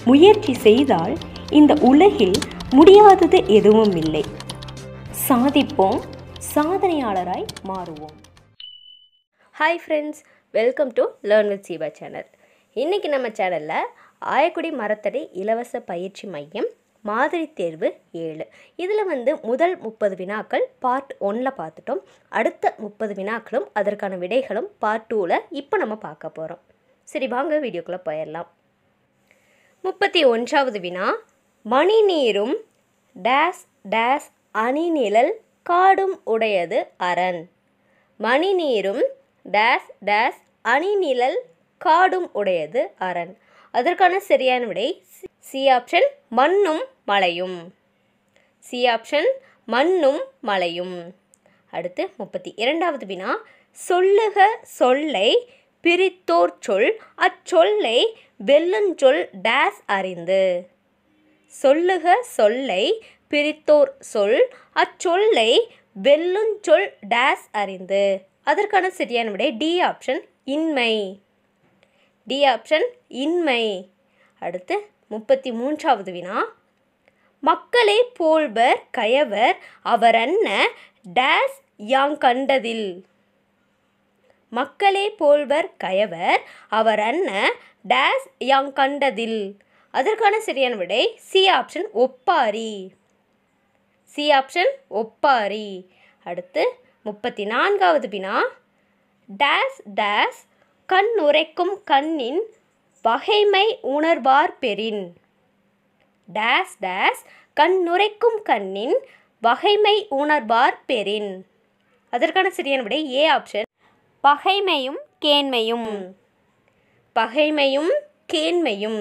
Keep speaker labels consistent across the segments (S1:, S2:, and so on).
S1: முயற்சி செய்தால் இந்த உலகில் முடியாதது எதுவும் இல்லை சாதிப்போம் சாதனையாளராய் மாறுவோம்
S2: hi friends welcome to learn with Seeva channel இன்றைக்கி நம்ம சேனலில் ஆயக்குடி மரத்தடி இலவச பயிற்சி மையம் மாதிரி தேர்வு ஏழு இதில் வந்து முதல் முப்பது வினாக்கள் பார்ட் ஒன்னில் பார்த்துட்டோம் அடுத்த முப்பது வினாக்களும் அதற்கான விடைகளும் பார்ட் டூவில் இப்போ நம்ம பார்க்க போகிறோம் சரி வாங்க வீடியோக்குள்ளே போயிடலாம் முப்பத்தி ஒன்றாவது வினா மணி நீரும் டேஸ் டேஸ் அணிநிழல் காடும் உடையது அரண் மணி நீரும் டேஸ் டேஸ் அணிநிழல் காடும் உடையது அரண் அதற்கான சரியான விடை சி ஆப்ஷன் மண்ணும் மலையும் சி ஆப்ஷன் மண்ணும் மலையும் அடுத்து முப்பத்தி இரண்டாவது வினா சொல்லுக சொல்லை பிரித்தோர் சொல் அச்சொல்லை வெல்லுஞ்சொல் டேஸ் அறிந்து சொல்லுக சொல்லை பிரித்தோர் சொல் அச்சொல்லை வெல்லுஞ்சொல் டேஸ் அறிந்து அதற்கான சரியான விடை டி ஆப்ஷன் இன்மை டி ஆப்ஷன் இன்மை அடுத்து முப்பத்தி மூன்றாவது வினா மக்களே போல்வர் கயவர் அவரன்ன டேஸ் யாங் கண்டதில் மக்களே போல்வர் கயவர் அவர் அன்ன டேஸ் யாங் கண்டதில் அதற்கான சரியான விடை சி ஆப்ஷன் ஒப்பாரி சி ஆப்ஷன் ஒப்பாரி அடுத்து முப்பத்தி நான்காவது வினா டேஸ் டேஸ் கண் உரைக்கும் கண்ணின் பகைமை உணர்வார் பெறின் டேஸ் டேஸ் கண் நுரைக்கும் கண்ணின் வகைமை உணர்வார் பெறின் அதற்கான சரியான விடை ஏ ஆப்ஷன் பகைமையும் கேண்மையும் பகைமையும் கேண்மையும்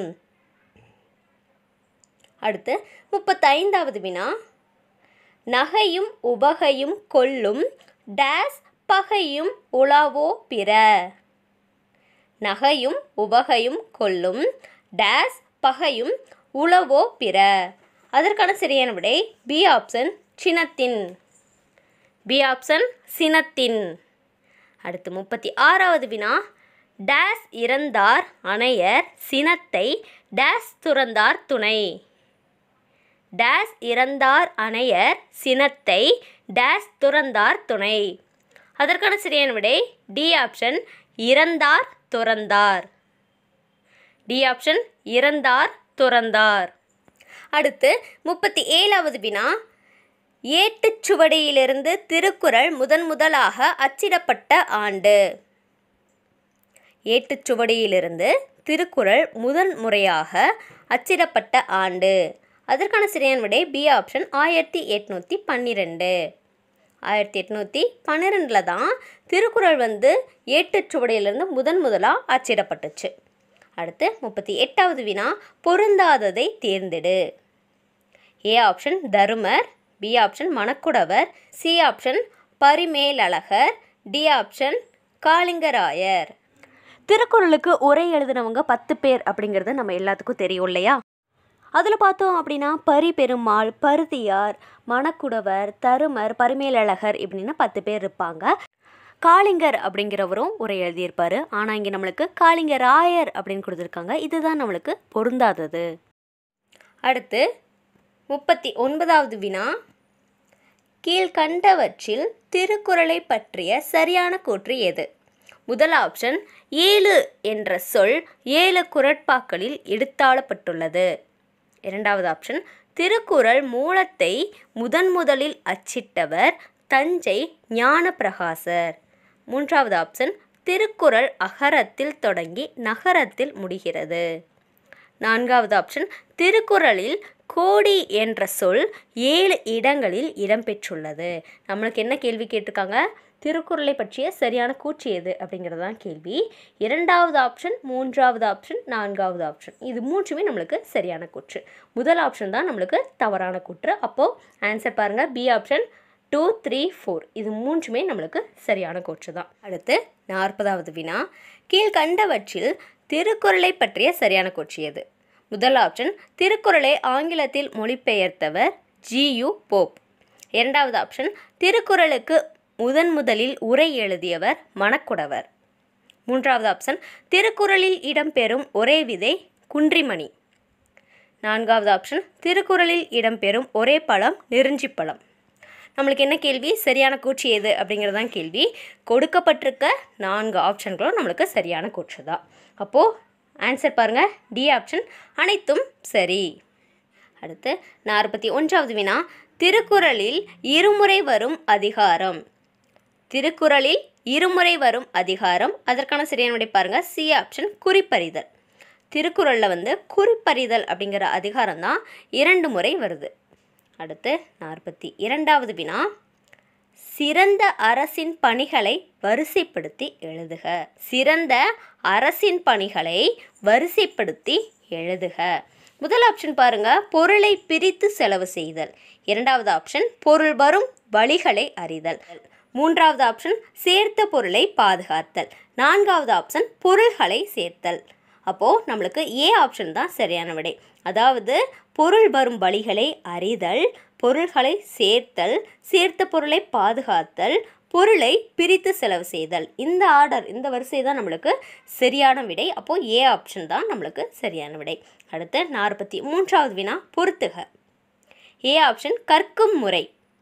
S2: அடுத்து முப்பத்தைந்தாவது வினா நகையும் உபகையும் கொல்லும் டேஸ் பகையும் உலாவோ பிற நகையும் உபகையும் கொல்லும் டேஸ் பகையும் உளவோ பிற அதற்கான சரியான விடை பி ஆப்ஷன் சினத்தின் பி ஆப்ஷன் சினத்தின் அடுத்து முப்பத்தி ஆறாவது வினா டேஸ் இறந்தார் அணையர் சினத்தை டேஸ் துறந்தார் துணை டேஸ் இறந்தார் அணையர் சினத்தை டேஸ் துறந்தார் துணை அதற்கான சரியான விடை டி ஆப்ஷன் இறந்தார் துறந்தார் டி ஆப்ஷன் இறந்தார் துறந்தார் அடுத்து முப்பத்தி ஏழாவது வினா ஏட்டுச்சுவடியிலிருந்து திருக்குறள் முதன் முதலாக அச்சிடப்பட்ட ஆண்டு ஏட்டுச்சுவடியிலிருந்து திருக்குறள் முதன் முறையாக அச்சிடப்பட்ட ஆண்டு அதற்கான சரியான விடை பி ஆப்ஷன் ஆயிரத்தி எட்நூற்றி பன்னிரெண்டு ஆயிரத்தி எட்நூற்றி பன்னிரெண்டில் தான் திருக்குறள் வந்து ஏட்டுச்சுவடியிலிருந்து முதன் முதலாக அச்சிடப்பட்டுச்சு அடுத்து முப்பத்தி எட்டாவது வினா பொருந்தாததை தேர்ந்தெடு A option Dharumar B option Manakkudavar C option Parimelazhagar D option Kalingarayar
S1: திருக்குறளுக்கு உரை எழுதினவங்க பத்து பேர் அப்படிங்கிறது நம்ம எல்லாத்துக்கும் தெரியும் இல்லையா அதில் பார்த்தோம் அப்படின்னா பரி பெருமாள் பருதியார் மணக்குடவர் தருமர் பரிமேலழகர் இப்படின்னு பத்து பேர் இருப்பாங்க காளிங்கர் அப்படிங்கிறவரும் உரை எழுதியிருப்பார் ஆனால் இங்கே நம்மளுக்கு காளிங்கராயர் அப்படின்னு கொடுத்துருக்காங்க இதுதான் நம்மளுக்கு பொருந்தாதது
S2: அடுத்து முப்பத்தி ஒன்பதாவது வினா கீழ்கண்டவற்றில் திருக்குறளை பற்றிய சரியான கூற்று எது முதல் ஆப்ஷன் ஏழு என்ற சொல் ஏழு குரட்பாக்களில் எடுத்தாளப்பட்டுள்ளது இரண்டாவது ஆப்ஷன் திருக்குறள் மூலத்தை முதன் முதலில் அச்சிட்டவர் தஞ்சை ஞானப்பிரகாசர் மூன்றாவது ஆப்ஷன் திருக்குறள் அகரத்தில் தொடங்கி நகரத்தில் முடிகிறது நான்காவது ஆப்ஷன் திருக்குறளில் கோடி என்ற சொல் ஏழு இடங்களில் இடம்பெற்றுள்ளது நம்மளுக்கு என்ன கேள்வி கேட்டிருக்காங்க திருக்குறளை பற்றிய சரியான கூற்று எது அப்படிங்கிறது தான் கேள்வி இரண்டாவது ஆப்ஷன் மூன்றாவது ஆப்ஷன் நான்காவது ஆப்ஷன் இது மூன்றுமே நம்மளுக்கு சரியான கூற்று முதல் ஆப்ஷன் தான் நம்மளுக்கு தவறான கூற்று அப்போது ஆன்சர் பாருங்கள் B option two three four இது மூன்றுமே நம்மளுக்கு சரியான கூற்று தான் அடுத்து நாற்பதாவது வினா கீழ்கண்டவற்றில் திருக்குறளை பற்றிய சரியான கூற்று எது முதல் ஆப்ஷன் திருக்குறளை ஆங்கிலத்தில் மொழிபெயர்த்தவர் ஜியு போப் இரண்டாவது ஆப்ஷன் திருக்குறளுக்கு முதன் முதலில் உரை எழுதியவர் மணக்குடவர் மூன்றாவது ஆப்ஷன் திருக்குறளில் இடம்பெறும் ஒரே விதை குன்றிமணி நான்காவது ஆப்ஷன் திருக்குறளில் இடம்பெறும் ஒரே பழம் நெருஞ்சி பழம் நம்மளுக்கு என்ன கேள்வி சரியான கூற்று எது அப்படிங்கிறது தான் கேள்வி கொடுக்கப்பட்டிருக்க நான்கு ஆப்ஷன்களும் நம்மளுக்கு சரியான கூற்று தான் அப்போது ஆன்சர் பாருங்கள் டி ஆப்ஷன் அனைத்தும் சரி அடுத்து நாற்பத்தி ஒன்றாவது வினா திருக்குறளில் இருமுறை வரும் அதிகாரம் திருக்குறளில் இருமுறை வரும் அதிகாரம் அதற்கான சரியான விடை பாருங்க சி ஆப்ஷன் குறிப்பறிதல் திருக்குறளில் வந்து குறிப்பறிதல் அப்படிங்கிற அதிகாரம் தான் இரண்டு முறை வருது அடுத்து நாற்பத்தி இரண்டாவது வினா சிறந்த அரசின் பணிகளை வரிசைப்படுத்தி எழுதுக சிறந்த அரசின் பணிகளை வரிசைப்படுத்தி எழுதுக முதல் ஆப்ஷன் பாருங்க பொருளை பிரித்து செலவு செய்தல் இரண்டாவது ஆப்ஷன் பொருள் வரும் வழிகளை அறிதல் மூன்றாவது ஆப்ஷன் சேர்த்த பொருளை பாதுகாத்தல் நான்காவது ஆப்ஷன் பொருள்களை சேர்த்தல் அப்போது நம்மளுக்கு ஏ ஆப்ஷன் தான் சரியான விடை அதாவது பொருள் வரும் வழிகளை அறிதல் பொருள்களை சேர்த்தல் சேர்த்த பொருளை பாதுகாத்தல் பொருளை பிரித்து செலவு செய்தல் இந்த ஆர்டர் இந்த வரிசை தான் நம்மளுக்கு சரியான விடை அப்போது ஏ ஆப்ஷன் தான் நம்மளுக்கு சரியான விடை அடுத்து நாற்பத்தி மூன்றாவது வினா பொறுத்துக ஏ ஆப்ஷன் கற்கும் முறை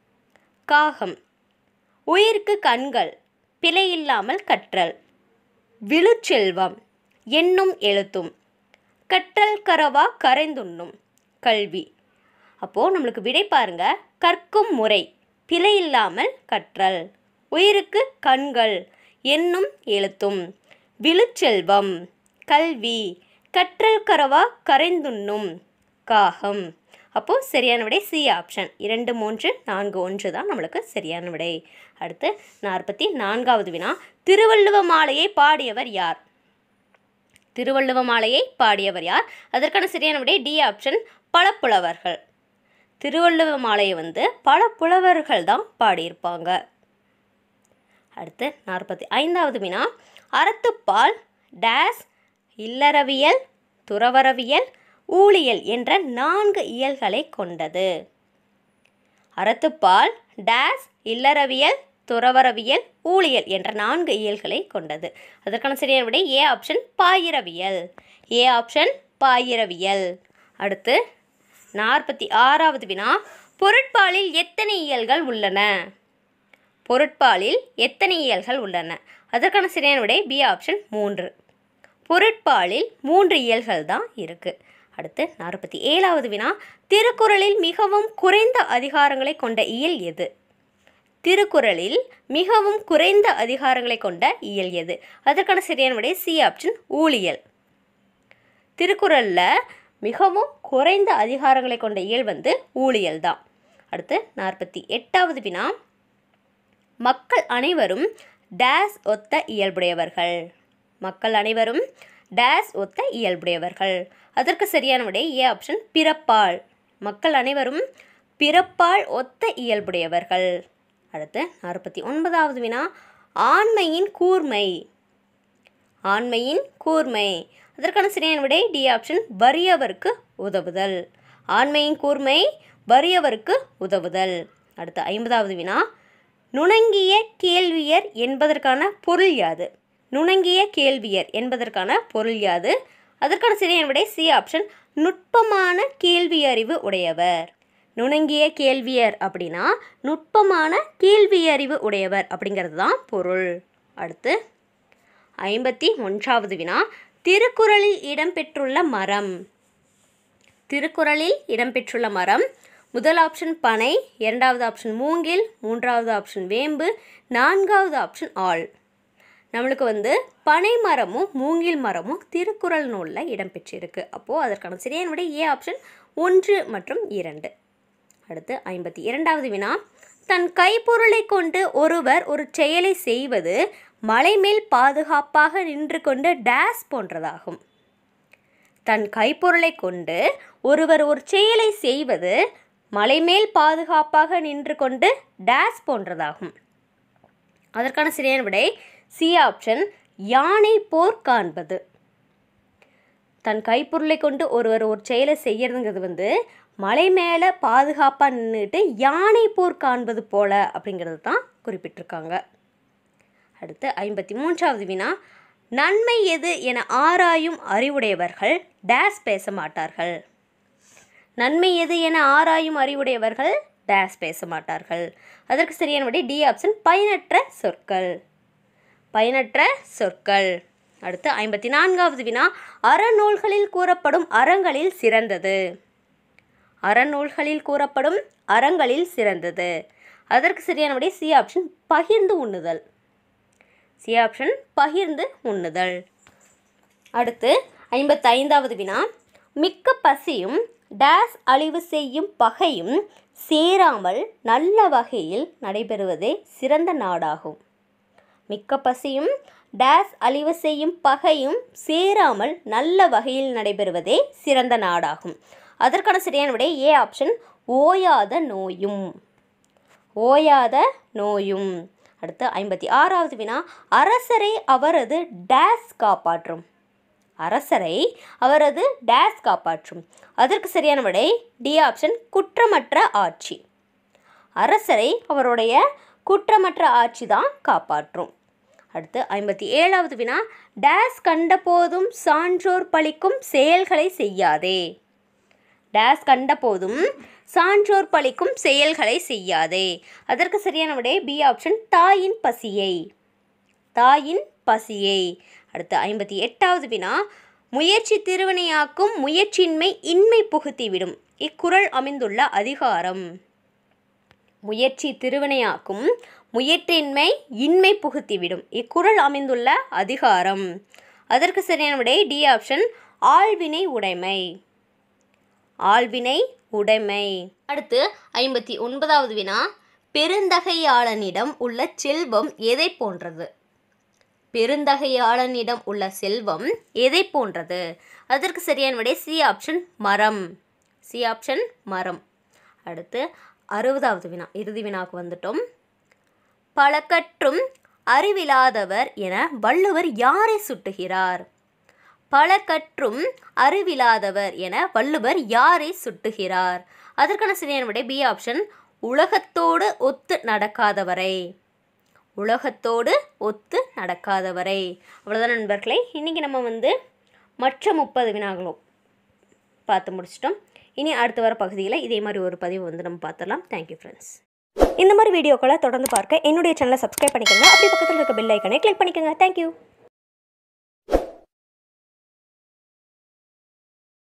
S2: காகம் உயிருக்கு கண்கள் பிழையில்லாமல் கற்றல் விழுச்செல்வம் எண்ணும் எழுத்தும் கற்றல் கரவா கரைந்துண்ணும் கல்வி அப்போது நம்மளுக்கு விடை பாருங்க கற்கும் முறை பிழை இல்லாமல் கற்றல் உயிருக்கு கண்கள் எண்ணும் எழுத்தும் விழுச்செல்வம் கல்வி கற்றல் கரவா கரைந்துண்ணும் காகம் அப்போது சரியான விடை சி ஆப்ஷன் இரண்டு மூன்று நான்கு ஒன்று தான் நம்மளுக்கு சரியான விடை அடுத்து நாற்பத்தி நான்காவது வினா திருவள்ளுவ மாலையை பாடியவர் யார் திருவள்ளுவ மாலையை பாடியவர் யார் அதற்கான சரியான விடை டி ஆப்ஷன் பல புலவர்கள் திருவள்ளுவ மாலையை வந்து பல புலவர்கள் தான் பாடியிருப்பாங்க அடுத்து நாற்பத்தி ஐந்தாவது வினா அறத்துப்பால் டேஸ் இல்லறவியல் துறவரவியல் ஊழியல் என்ற நான்கு இயல்களை கொண்டது அறத்துப்பால் டேஸ் இல்லறவியல் துறவரவியல் ஊழியல் என்ற நான்கு இயல்களை கொண்டது அதற்கான சரியான விடை ஏ ஆப்ஷன் பாயிரவியல் ஏ ஆப்ஷன் பாயிரவியல் அடுத்து நாற்பத்தி ஆறாவது வினா பொருட்பாலில் எத்தனை இயல்கள் உள்ளன பொருட்பாலில் எத்தனை இயல்கள் உள்ளன அதற்கான சரியான விடை பி ஆப்ஷன் மூன்று பொருட்பாலில் மூன்று இயல்கள் தான் இருக்குது அடுத்து நாற்பத்தி ஏழாவது வினா திருக்குறளில் மிகவும் குறைந்த அதிகாரங்களை கொண்ட இயல் எது திருக்குறளில் மிகவும் குறைந்த அதிகாரங்களை கொண்ட இயல் எது அதற்கான சரியான விடை சி ஆப்ஷன் ஊழியல் திருக்குறளில் மிகவும் குறைந்த அதிகாரங்களை கொண்ட இயல் வந்து ஊழியல் தான் அடுத்து நாற்பத்தி எட்டாவது வினா மக்கள் அனைவரும் டேஸ் ஒத்த இயல்புடையவர்கள் மக்கள் அனைவரும் டேஸ் ஒத்த இயல்புடையவர்கள் அதற்கு சரியான விடை ஏ ஆப்ஷன் பிறப்பால் மக்கள் அனைவரும் பிறப்பால் ஒத்த இயல்புடையவர்கள் அடுத்து நாற்பத்தி ஒன்பதாவது வினா ஆண்மையின் கூர்மை ஆண்மையின் கூர்மை அதற்கான சரியான விடை டி ஆப்ஷன் வறியவருக்கு உதவுதல் ஆண்மையின் கூர்மை வறியவருக்கு உதவுதல் அடுத்து ஐம்பதாவது வினா நுணங்கிய கேள்வியர் என்பதற்கான பொருள் யாது நுணங்கிய கேள்வியர் என்பதற்கான பொருள் யாது அதற்கான சரியான விடை சி ஆப்ஷன் நுட்பமான கேள்வி அறிவு உடையவர் நுணங்கிய கேள்வியர் அப்படின்னா நுட்பமான கேள்வி அறிவு உடையவர் அப்படிங்கிறது தான் பொருள் அடுத்து ஐம்பத்தி ஒன்றாவது வினா திருக்குறளில் இடம்பெற்றுள்ள மரம் திருக்குறளில் இடம்பெற்றுள்ள மரம் முதல் ஆப்ஷன் பனை இரண்டாவது ஆப்ஷன் மூங்கில் மூன்றாவது ஆப்ஷன் வேம்பு நான்காவது ஆப்ஷன் ஆள் நம்மளுக்கு வந்து பனை மரமும் மூங்கில் மரமும் திருக்குறள் நூலில் இடம்பெற்றிருக்கு அப்போது அதற்கான சரியான விடை ஏ ஆப்ஷன் ஒன்று மற்றும் இரண்டு அடுத்து ஐம்பத்தி இரண்டாவது வினா தன் கைப்பொருளை கொண்டு ஒருவர் ஒரு செயலை செய்வது மலைமேல் பாதுகாப்பாக நின்று கொண்டு டேஸ் போன்றதாகும் தன் கைப்பொருளை கொண்டு ஒருவர் ஒரு செயலை செய்வது மலைமேல் பாதுகாப்பாக நின்று கொண்டு டேஸ் போன்றதாகும் அதற்கான சரியான விடை சி ஆப்ஷன் யானை போர் காண்பது தன் கைப்பொருளை கொண்டு ஒருவர் ஒரு செயலை செய்யறதுங்கிறது வந்து மலை மேலே பாதுகாப்பாக நின்றுட்டு யானை போர் காண்பது போல அப்படிங்கிறது தான் குறிப்பிட்டிருக்காங்க அடுத்து ஐம்பத்தி மூன்றாவது வினா நன்மை எது என ஆராயும் அறிவுடையவர்கள் டேஸ் பேச மாட்டார்கள் நன்மை எது என ஆராயும் அறிவுடையவர்கள் டேஸ் பேச மாட்டார்கள் அதற்கு சரியான விடை டி ஆப்ஷன் பயனற்ற சொற்கள் பயனற்ற சொற்கள் அடுத்து ஐம்பத்தி நான்காவது வினா அறநூல்களில் கூறப்படும் அறங்களில் சிறந்தது அறநூல்களில் கூறப்படும் அறங்களில் சிறந்தது அதற்கு சரியான விடை சி ஆப்ஷன் பகிர்ந்து உண்ணுதல் சி ஆப்ஷன் பகிர்ந்து உண்ணுதல் அடுத்து ஐம்பத்தைந்தாவது வினா மிக்க பசியும் டேஸ் அழிவு செய்யும் பகையும் சேராமல் நல்ல வகையில் நடைபெறுவதே சிறந்த நாடாகும் மிக்க பசியும் டேஸ் அழிவு செய்யும் பகையும் சேராமல் நல்ல வகையில் நடைபெறுவதே சிறந்த நாடாகும் அதற்கான சரியான விடை ஏ ஆப்ஷன் ஓயாத நோயும் ஓயாத நோயும் அடுத்து ஐம்பத்தி ஆறாவது வினா அரசரை அவரது டேஸ் காப்பாற்றும் அரசரை அவரது டேஸ் காப்பாற்றும் அதற்கு சரியான விடை டி ஆப்ஷன் குற்றமற்ற ஆட்சி அரசரை அவருடைய குற்றமற்ற ஆட்சி தான் காப்பாற்றும் அடுத்து ஐம்பத்தி ஏழாவது வினா டேஸ் கண்டபோதும் சான்றோர் பழிக்கும் செயல்களை செய்யாதே டேஸ் கண்டபோதும் சான்றோர் பழிக்கும் செயல்களை செய்யாதே அதற்கு சரியான விடை பி ஆப்ஷன் தாயின் பசியை தாயின் பசியை அடுத்து ஐம்பத்தி எட்டாவது வினா முயற்சி திருவினையாக்கும் முயற்சியின்மை இன்மை புகுத்திவிடும் இக்குறள் அமைந்துள்ள அதிகாரம் முயற்சி திருவினையாக்கும் முயற்றின்மை இன்மை புகுத்திவிடும் இக்குறள் அமைந்துள்ள அதிகாரம் அதற்கு சரியான விடை டி ஆப்ஷன் ஆழ்வினை உடைமை ஆழ்வினை உடைமை அடுத்து ஐம்பத்தி ஒன்பதாவது வினா பெருந்தகையாளனிடம் உள்ள செல்வம் எதை போன்றது பெருந்தகையாளனிடம் உள்ள செல்வம் எதை போன்றது அதற்கு சரியான விடை சி ஆப்ஷன் மரம் சி ஆப்ஷன் மரம் அடுத்து அறுபதாவது வினா இறுதி வினாக்கு வந்துட்டோம் பழக்கற்றும் அறிவிலாதவர் என வள்ளுவர் யாரை சுட்டுகிறார் பல கற்றும் அறிவிலாதவர் என வள்ளுவர் யாரை சுட்டுகிறார் அதற்கான சரியான விடை பி ஆப்ஷன் உலகத்தோடு ஒத்து நடக்காதவரை உலகத்தோடு ஒத்து நடக்காதவரை அவ்வளோதான் நண்பர்களே இன்றைக்கி நம்ம வந்து மற்ற முப்பது வினாகளும் பார்த்து முடிச்சிட்டோம் இனி அடுத்து வர பகுதியில் இதே மாதிரி ஒரு பதிவு வந்து நம்ம பார்த்துடலாம் தேங்க்யூ ஃப்ரெண்ட்ஸ்
S1: இந்த மாதிரி வீடியோக்களை தொடர்ந்து பார்க்க என்னுடைய சேனலை சப்ஸ்கிரைப் பண்ணிக்கோங்க அப்படி பக்கத்தில் இருக்க பெல் ஐக்கனை கிளிக் பண்ணிக்கோங்க தேங்க்யூ